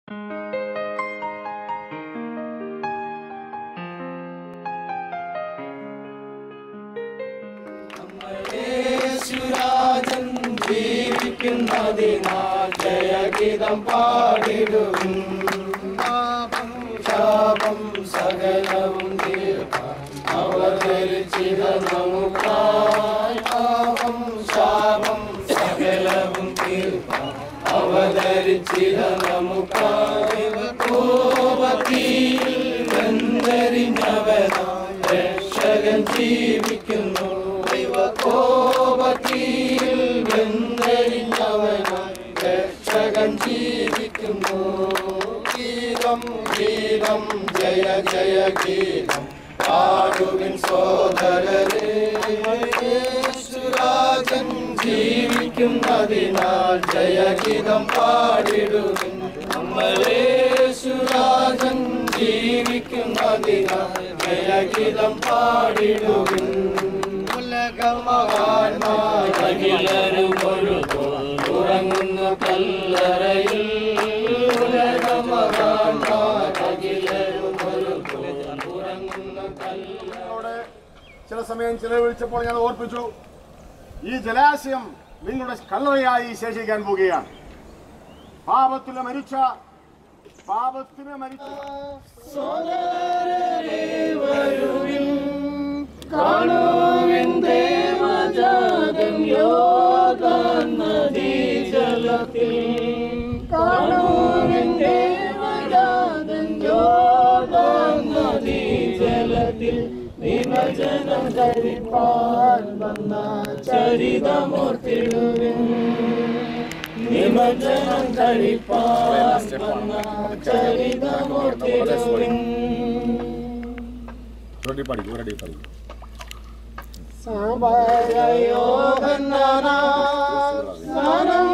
യേശുരാജൻ ജീവിക്കുന്നതിനാൽ ജയഗീതം പാടിടും പാപം ശാപം സകലവും തീർക്കാൻ അവതരിച്ചിത നമുക്കായി പാപം ശാപം സകലവും തീർക്കാൻ അവതരിച്ചിത നമുക്കായി കോപത്തിൽ വെന്തരിഞ്ഞവനായി രക്ഷകൻ ജീവിക്കുന്നു ദൈവകോപത്തിൽ വെന്തരിഞ്ഞവനായി രക്ഷകൻ ജീവിക്കുന്നു ഗീതം ഗീതം ജയ ജയ ഗീതം പാടുവിൻ സോദരരേ യേശുരാജൻ ജീവിക്കുന്നതിനാൽ ജയഗീതം പാടിടുവിൻ നമ്മളേശുരാജൻ ജീവിക്കുന്നതിനാൽ ജയഗീതം പാടിടുവിൻ ഉലകമഹാന്മാരകിലരും ഒരു ഉറങ്ങുന്ന കല്ലറയിൽ ഉലകമഹാന്മാരകിലരും ഒരു ഉറങ്ങുന്ന കല്ലറ നിങ്ങളോട് ചില സമയം ചിലവഴിച്ചപ്പോൾ ഞാൻ ഓർപ്പിച്ചു ഈ ജലാശയം നിങ്ങളുടെ കല്ലറയായി ശേഷിക്കാൻ പോവുകയാണ് പാപത്തിന് മരിച്ച പാപത്തിന് മരിച്ച കാണുവിൻ ദേവജാതൻ യോദാൻ നദീജലത്തിൽ കാണുവിൻ ദേവജാതൻ യോദാൻ നദീജലത്തിൽ വിഭജനം ധരിപ്പാൻ വന്ന ചരിതമൂർത്തിടുവിൻ നിമജ്ജനം ധരിപ്പാൻ വന്ന ചരിതമൂർത്തിടുവിൻ റെഡി പഠിക്കും റെഡി പഠിക്കും സ്നാനം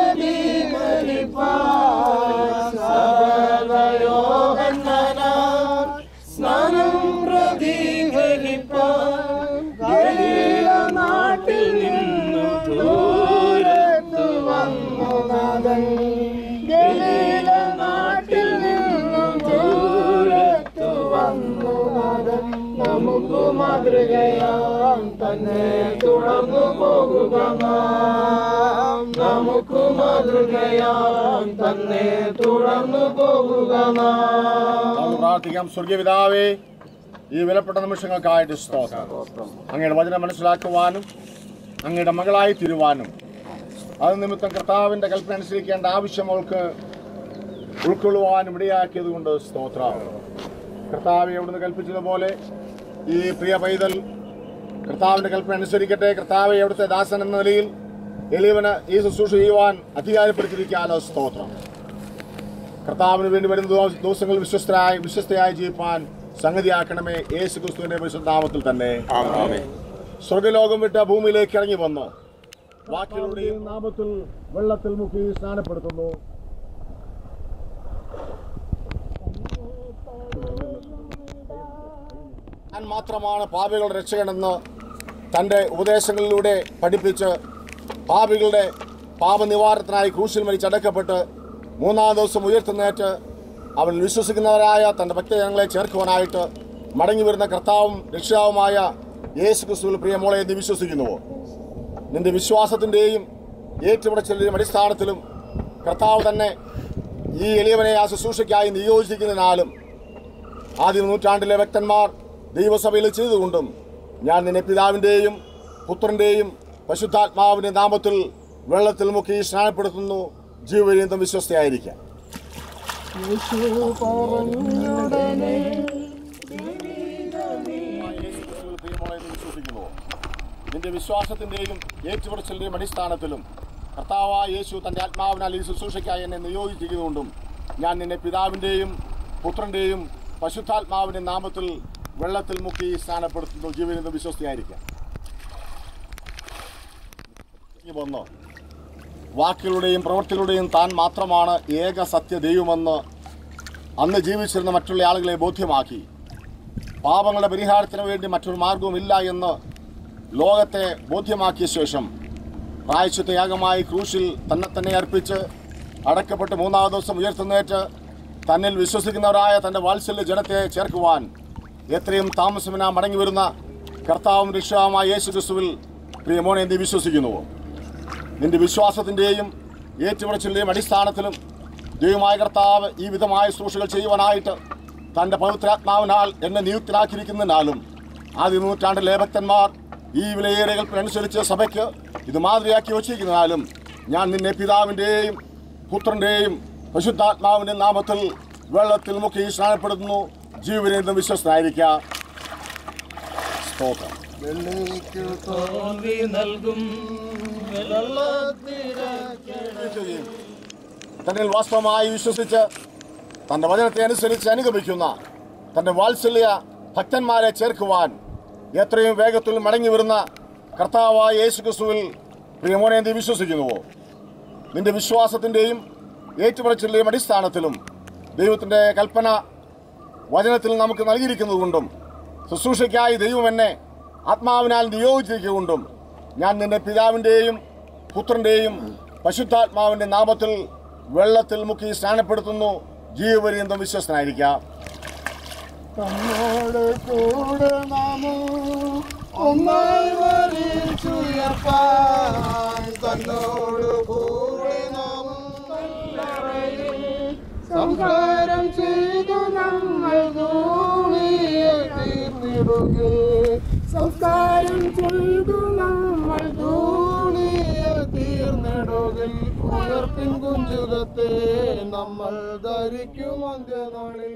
സ്നാനം പ്രതിഫലിപ്പാൻ ഗലീല നാട്ടിൽ നിന്നു ദൂരത്തു വന്നു നാഥൻ ഗലീല നാട്ടിൽ നിന്നു ദൂരത്തു വന്നു നാഥൻ നമുക്ക് മാതൃകയാം തന്നെ തുടർന്നു പോകുക നാം നമുക്ക് മാതൃകയാം തന്നെ തുടർന്നു പോകുക നാം നമുക്ക് പ്രാർത്ഥിക്കാം സ്വർഗീയ പിതാവേ ഈ വിലപ്പെട്ട നിമിഷങ്ങൾക്കായിട്ട് സ്തോത്രം അങ്ങയുടെ വചനം മനസ്സിലാക്കുവാനും അങ്ങയുടെ മകളായി തീരുവാനും അത് നിമിത്തം കർത്താവിൻ്റെ കൽപ്പന അനുസരിക്കേണ്ട ആവശ്യം അവൾക്ക് ഉൾക്കൊള്ളുവാനും ഇടയാക്കിയത് കൊണ്ട് സ്തോത്രം കർത്താവ് അവിടുന്ന് കൽപ്പിച്ചതുപോലെ ഈ പ്രിയ പൈതൽ കർത്താവിൻ്റെ കൽപ്പന അനുസരിക്കട്ടെ കർത്താവെ അവിടുത്തെ ദാസൻ എന്ന നിലയിൽ എളിയവന് ഈ ശുശ്രൂഷ ചെയ്യുവാൻ അധികാരപ്പെടുത്തിയിരിക്കാലോ സ്തോത്രം കർത്താവിന് വേണ്ടി വരുന്ന ദിവ- ദിവസങ്ങളിൽ വിശ്വസ്തരായി വിശ്വസ്തയായി ജീവിപ്പാൻ സംഗതിയാക്കണമേ യേശു ക്രിസ്തുവിന്റെ പരിശുദ്ധാമത്തിൽ തന്നെ സ്വർഗലോകം വിട്ട് ഭൂമിയിലേക്ക് ഇറങ്ങി വന്ന് വാക്കികളുടെയും നാമത്തിൽ വെള്ളത്തിൽ മുക്കി സ്നാനപ്പെടുത്തുന്നു ഞാൻ മാത്രമാണ് പാപികളുടെ രക്ഷകനെന്ന് തൻ്റെ ഉപദേശങ്ങളിലൂടെ പഠിപ്പിച്ച് പാപികളുടെ പാപനിവാരണത്തിനായി ക്രൂശിൽ മരിച്ചടക്കപ്പെട്ട് മൂന്നാം ദിവസം ഉയർത്തുന്നേറ്റ് അവൻ വിശ്വസിക്കുന്നവരായ തൻ്റെ ഭക്തജനങ്ങളെ ചേർക്കുവാനായിട്ട് മടങ്ങി വരുന്ന കർത്താവും രക്ഷിതാവുമായ യേശു ക്രിസ്തുവിൽ പ്രിയമോളെ നീ വിശ്വസിക്കുന്നുവോ നിന്റെ വിശ്വാസത്തിൻ്റെയും ഏറ്റുമുടച്ചിലും അടിസ്ഥാനത്തിലും കർത്താവ് തന്നെ ഈ എളിയവനെ ആ ശുശ്രൂഷയ്ക്കായി നിയോജിക്കുന്നതിനാലും ആദ്യ നൂറ്റാണ്ടിലെ വ്യക്തന്മാർ ദൈവസഭയിൽ ചെയ്തുകൊണ്ടും ഞാൻ നിന്നെ പിതാവിൻ്റെയും പുത്രൻ്റെയും പശുദ്ധാത്മാവിൻ്റെ നാമത്തിൽ വെള്ളത്തിൽ മുക്കി സ്നാനപ്പെടുത്തുന്നു ജീവപര്യന്തം വിശ്വസ്തയായിരിക്കാം യേശുക്രിസ്തുവിൽ പ്രിയമോളെ നീ വിശ്വസിക്കുന്നുവോ? നിന്റെ വിശ്വാസത്തിന്റെയും ഏറ്റുപറച്ചിലിന്റെയും അടിസ്ഥാനത്തിലും കർത്താവായ യേശു തന്റെ ആത്മാവിനാൽ ഈ ശുശ്രൂഷയ്ക്കായി എന്നെ നിയോഗിച്ചിരിക്കുന്നതുകൊണ്ടും ഞാൻ നിന്നെ പിതാവിന്റെയും പുത്രന്റെയും പശുദ്ധാത്മാവിന്റെ നാമത്തിൽ വെള്ളത്തിൽ മുക്കി സ്നാനപ്പെടുത്തുന്നു ജീവനെന്ന് വിശ്വസ്തയായിരിക്കാം ഇനി വന്നോ വാക്കുകളുടെയും പ്രവൃത്തികളുടെയും താൻ മാത്രമാണ് ഏക സത്യ ദൈവമെന്ന് അന്ന് ജീവിച്ചിരുന്ന മറ്റുള്ള ആളുകളെ ബോധ്യമാക്കി പാപങ്ങളുടെ പരിഹാരത്തിന് വേണ്ടി മറ്റൊരു മാർഗവുമില്ല എന്ന് ലോകത്തെ ബോധ്യമാക്കിയ ശേഷം പ്രായശ്ചിത്ത യാഗമായി ക്രൂശിൽ തന്നെ തന്നെ അർപ്പിച്ച് അടക്കപ്പെട്ട് മൂന്നാം ദിവസം ഉയർത്തുന്നേറ്റ് തന്നിൽ വിശ്വസിക്കുന്നവരായ തന്റെ വാത്സല്യ ജനത്തെ ചേർക്കുവാൻ എത്രയും താമസമിന മടങ്ങി വരുന്ന കർത്താവും രക്ഷാവുമായ യേശു ക്രിസ്തുവിൽ പ്രിയമോനെ നീ വിശ്വസിക്കുന്നുവോ നിന്റെ വിശ്വാസത്തിന്റെയും ഏറ്റുപറച്ചിന്റെയും അടിസ്ഥാനത്തിലും ദൈവമായ കർത്താവ് ഈ വിധമായ ശുശ്രൂഷകൾ ചെയ്യുവാനായിട്ട് തന്റെ പവിത്രാത്മാവിനാൽ എന്നെ നിയുക്തനാക്കിയിരിക്കുന്നതിനാലും ആദ്യ നൂറ്റാണ്ടിലെ ഭക്തന്മാർ ഈ വിലയേറിയകൾക്കനുസരിച്ച് സഭയ്ക്ക് ഇത് മാതൃയാക്കി വച്ചിരിക്കുന്നതിനാലും ഞാൻ നിന്നെ പിതാവിൻ്റെയും പുത്രൻ്റെയും പരിശുദ്ധാത്മാവിൻ്റെ നാമത്തിൽ വെള്ളത്തിൽ മുക്കി സ്നാനപ്പെടുത്തുന്നു ജീവനെന്തും വിശ്വസ്തനായിരിക്കാം സ്തോത്രം വെള്ളിക്ക് തോൽവി നൽകും ചെയ്യുകയും തന്നിൽ വാസ്തവമായി വിശ്വസിച്ച് തന്റെ വചനത്തെ അനുസരിച്ച് അനുഗമിക്കുന്ന തന്റെ വാത്സല്യ ഭക്തന്മാരെ ചേർക്കുവാൻ എത്രയും വേഗത്തിൽ മടങ്ങി വരുന്ന കർത്താവായ യേശു ക്രിസ്തുവിൽ പ്രിയമോനെ നീ വിശ്വസിക്കുന്നുവോ നിന്റെ വിശ്വാസത്തിന്റെയും ഏറ്റുപറച്ചിന്റെയും അടിസ്ഥാനത്തിലും ദൈവത്തിന്റെ കൽപ്പന വചനത്തിൽ നമുക്ക് നൽകിയിരിക്കുന്നതുകൊണ്ടും ശുശ്രൂഷയ്ക്കായി ദൈവം എന്നെ ആത്മാവിനാൽ നിയോഗിച്ചിരിക്കൊണ്ടും ഞാൻ നിന്റെ പിതാവിൻ്റെയും പുത്രൻ്റെയും പശുദ്ധാത്മാവിൻ്റെ നാമത്തിൽ വെള്ളത്തിൽ മുക്കി സ്നാനപ്പെടുത്തുന്നു ജീവപര്യന്തം വിശ്വസ്തനായിരിക്കാം തന്നോട് കൂടെ നാമോ ഒന്നായി വരിച്ചുയർപ്പാൻ തന്നോട് കൂടെ നാമം കല്ലറയിൽ സംഹാരം ചെയ്തു നമ്മൾ ധൂളിയെ തീർത്തിടുകെ സംസ്കാരം ചെയ്തു നമ്മൾ ധൂളിയെ തീർന്നിടുകിൽ ഉയർപ്പിൻ കുഞ്ചുകത്തെ നമ്മൾ ധരിക്കും അന്ത്യനാളിൽ